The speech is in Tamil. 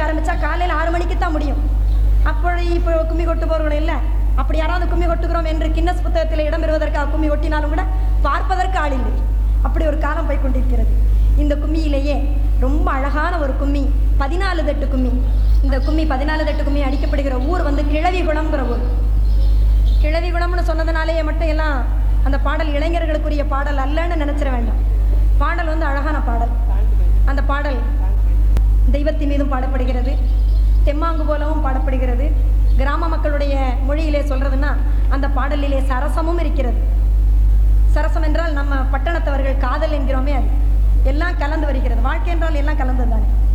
ஆரம்பித்தா காலையில் ஆறு மணிக்கு தான் முடியும் அப்படி இப்போ கும்மி கொட்டு போகிறவங்களும் இல்லை அப்படி யாராவது கும்மி கொட்டுகிறோம் என்று கின்னஸ் புத்தகத்தில் இடம் பெறுவதற்காக கும்மி கொட்டினாலும் கூட பார்ப்பதற்கு ஆள் இல்லை அப்படி ஒரு காலம் போய் கொண்டிருக்கிறது இந்த கும்மியிலேயே ரொம்ப அழகான ஒரு கும்மி பதினாலு தட்டு கும்மி இந்த கும்மி பதினாலு தட்டு கும்மி அடிக்கப்படுகிற ஊர் வந்து கிழவிகுளம்ங்கிற ஊர் கிழவிகுளம்னு சொன்னதுனாலேயே மட்டும் எல்லாம் அந்த பாடல் இளைஞர்களுக்குரிய பாடல் அல்லன்னு நினச்சிட வேண்டாம் பாடல் வந்து அழகான பாடல் அந்த பாடல் தெய்வத்தின் மீதும் பாடப்படுகிறது தெம்மாங்கு போலவும் பாடப்படுகிறது கிராம மக்களுடைய மொழியிலே சொல்றதுன்னா அந்த பாடலிலே சரசமும் இருக்கிறது சரசம் என்றால் நம்ம பட்டணத்தவர்கள் காதல் என்கிறோமே அது எல்லாம் கலந்து வருகிறது வாழ்க்கை என்றால் எல்லாம் கலந்தது தானே